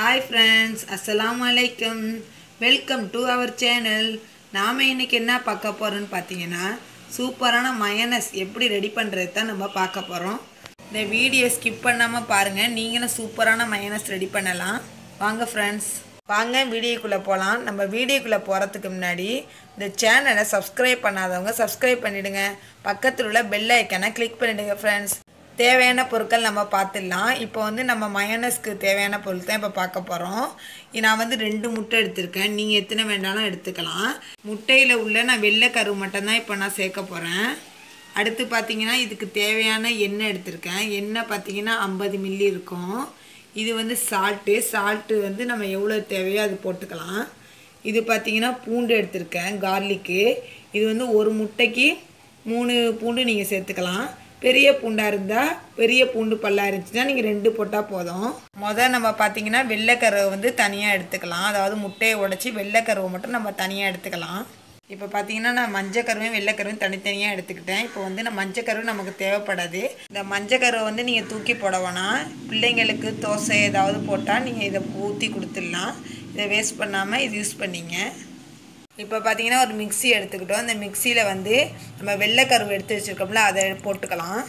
hi friends அஸ்ஸலாமு அலைக்கும் welcome to our channel நாம் இன்னைக்கு என்ன பார்க்க போகிறோன்னு பார்த்தீங்கன்னா சூப்பரான மயனஸ் எப்படி ரெடி பண்ணுறது தான் நம்ம பார்க்க போகிறோம் இந்த வீடியோ ஸ்கிப் பண்ணாமல் பாருங்கள் நீங்களும் சூப்பரான மயனஸ் ரெடி பண்ணலாம் வாங்க ஃப்ரெண்ட்ஸ் வாங்க வீடியோக்குள்ளே போகலாம் நம்ம வீடியோக்குள்ளே போகிறதுக்கு முன்னாடி இந்த சேனலை சப்ஸ்கிரைப் பண்ணாதவங்க சப்ஸ்கிரைப் பண்ணிவிடுங்க பக்கத்தில் உள்ள பெல் ஐக்கனை கிளிக் பண்ணிவிடுங்க ஃப்ரெண்ட்ஸ் தேவையான பொருட்கள் நம்ம பார்த்துடலாம் இப்போ வந்து நம்ம மயனஸ்க்கு தேவையான பொருள் தான் இப்போ பார்க்க போகிறோம் நான் வந்து ரெண்டு முட்டை எடுத்திருக்கேன் நீங்கள் எத்தனை வேண்டாலும் எடுத்துக்கலாம் முட்டையில் உள்ள நான் வெள்ளை கரு மட்டும்தான் இப்போ நான் சேர்க்க போகிறேன் அடுத்து பார்த்தீங்கன்னா இதுக்கு தேவையான எண்ணெய் எடுத்திருக்கேன் எண்ணெய் பார்த்தீங்கன்னா ஐம்பது மில்லி இருக்கும் இது வந்து சால்ட்டு சால்ட்டு வந்து நம்ம எவ்வளோ தேவையோ அது போட்டுக்கலாம் இது பார்த்தீங்கன்னா பூண்டு எடுத்திருக்கேன் கார்லிக்கு இது வந்து ஒரு முட்டைக்கு மூணு பூண்டு நீங்கள் சேர்த்துக்கலாம் பெரிய பூண்டாக இருந்தால் பெரிய பூண்டு பல்லாக இருந்துச்சுன்னா நீங்கள் ரெண்டு போட்டால் போதும் மொதல் நம்ம பார்த்தீங்கன்னா வெள்ளைக்கருவை வந்து தனியாக எடுத்துக்கலாம் அதாவது முட்டையை உடச்சி வெள்ளைக்கருவை மட்டும் நம்ம தனியாக எடுத்துக்கலாம் இப்போ பார்த்தீங்கன்னா நான் மஞ்சக்கருவையும் வெள்ளைக்கருவையும் தனித்தனியாக எடுத்துக்கிட்டேன் இப்போ வந்து நான் மஞ்சக்கருவு நமக்கு தேவைப்படாது இந்த மஞ்சக்கருவை வந்து நீங்கள் தூக்கி போட வேணாம் பிள்ளைங்களுக்கு தோசை ஏதாவது போட்டால் நீங்கள் இதை ஊற்றி கொடுத்துடலாம் இதை வேஸ்ட் பண்ணாமல் இது யூஸ் பண்ணிங்க இப்போ பார்த்தீங்கன்னா ஒரு மிக்ஸி எடுத்துக்கிட்டோம் அந்த மிக்சியில் வந்து நம்ம வெள்ளைக்கருவு எடுத்து வச்சுருக்கோம்ல அதை போட்டுக்கலாம்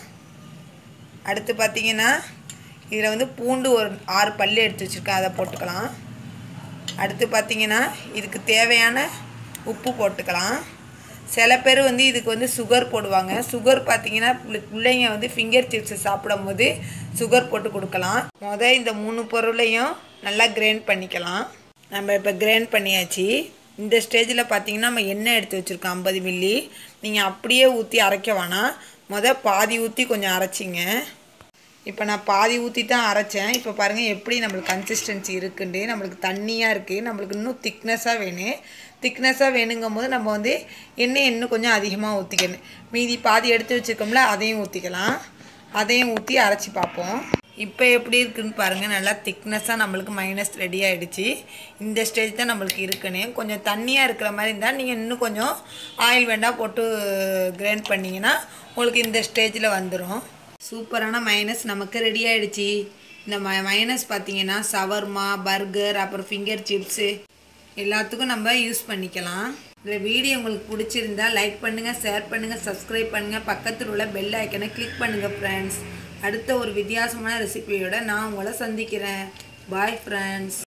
அடுத்து பார்த்தீங்கன்னா இதில் வந்து பூண்டு ஒரு ஆறு பல்லு எடுத்து வச்சுருக்கேன் அதை போட்டுக்கலாம் அடுத்து பார்த்தீங்கன்னா இதுக்கு தேவையான உப்பு போட்டுக்கலாம் சில பேர் வந்து இதுக்கு வந்து சுகர் போடுவாங்க சுகர் பார்த்தீங்கன்னா பிள்ளை- பிள்ளைங்க வந்து ஃபிங்கர் சிப்ஸ் சாப்பிடும் போது சுகர் போட்டு கொடுக்கலாம் மொதல் இந்த மூணு பொருளையும் நல்லா கிரைண்ட் பண்ணிக்கலாம் நம்ம இப்போ கிரைண்ட் பண்ணியாச்சு இந்த ஸ்டேஜில் பார்த்தீங்கன்னா நம்ம எண்ணெய் எடுத்து வச்சுருக்கோம் ஐம்பது மில்லி நீங்கள் அப்படியே ஊற்றி அரைக்க வேணாம் மொதல் பாதி ஊற்றி கொஞ்சம் அரைச்சிங்க இப்போ நான் பாதி ஊற்றி தான் அரைச்சேன் இப்போ பாருங்கள் எப்படி நம்மளுக்கு கன்சிஸ்டன்சி இருக்குண்டு நம்மளுக்கு தண்ணியாக இருக்குது நம்மளுக்கு இன்னும் திக்னஸாக வேணும் திக்னஸாக வேணுங்கும் போது நம்ம வந்து எண்ணெய் இன்னும் கொஞ்சம் அதிகமாக ஊற்றிக்கணும் மீதி பாதி எடுத்து வச்சுருக்கோம்ல அதையும் ஊற்றிக்கலாம் அதையும் ஊற்றி அரைச்சி பார்ப்போம் இப்போ எப்படி இருக்குன்னு பாருங்கள் நல்லா திக்னஸாக நம்மளுக்கு மைனஸ் ரெடி ஆகிடுச்சு இந்த ஸ்டேஜ் தான் நம்மளுக்கு இருக்குன்னு கொஞ்சம் தண்ணியாக இருக்கிற மாதிரி இருந்தால் நீங்கள் இன்னும் கொஞ்சம் ஆயில் வேண்டாம் போட்டு கிரைண்ட் பண்ணிங்கன்னா உங்களுக்கு இந்த ஸ்டேஜில் வந்துடும் சூப்பரான மைனஸ் நமக்கு ரெடி ஆயிடுச்சு இந்த ம மைனஸ் பார்த்தீங்கன்னா சவர்மா பர்கர் அப்புறம் ஃபிங்கர் சிப்ஸு எல்லாத்துக்கும் நம்ம யூஸ் பண்ணிக்கலாம் இந்த வீடியோ உங்களுக்கு பிடிச்சிருந்தா லைக் பண்ணுங்கள் ஷேர் பண்ணுங்கள் சப்ஸ்கிரைப் பண்ணுங்கள் பக்கத்தில் உள்ள பெல் ஐக்கனை கிளிக் பண்ணுங்கள் ஃப்ரெண்ட்ஸ் அடுத்த ஒரு வித்தியாசமான ரெசிபியோட நான் உங்களை சந்திக்கிறேன் பாய் ஃப்ரெண்ட்ஸ்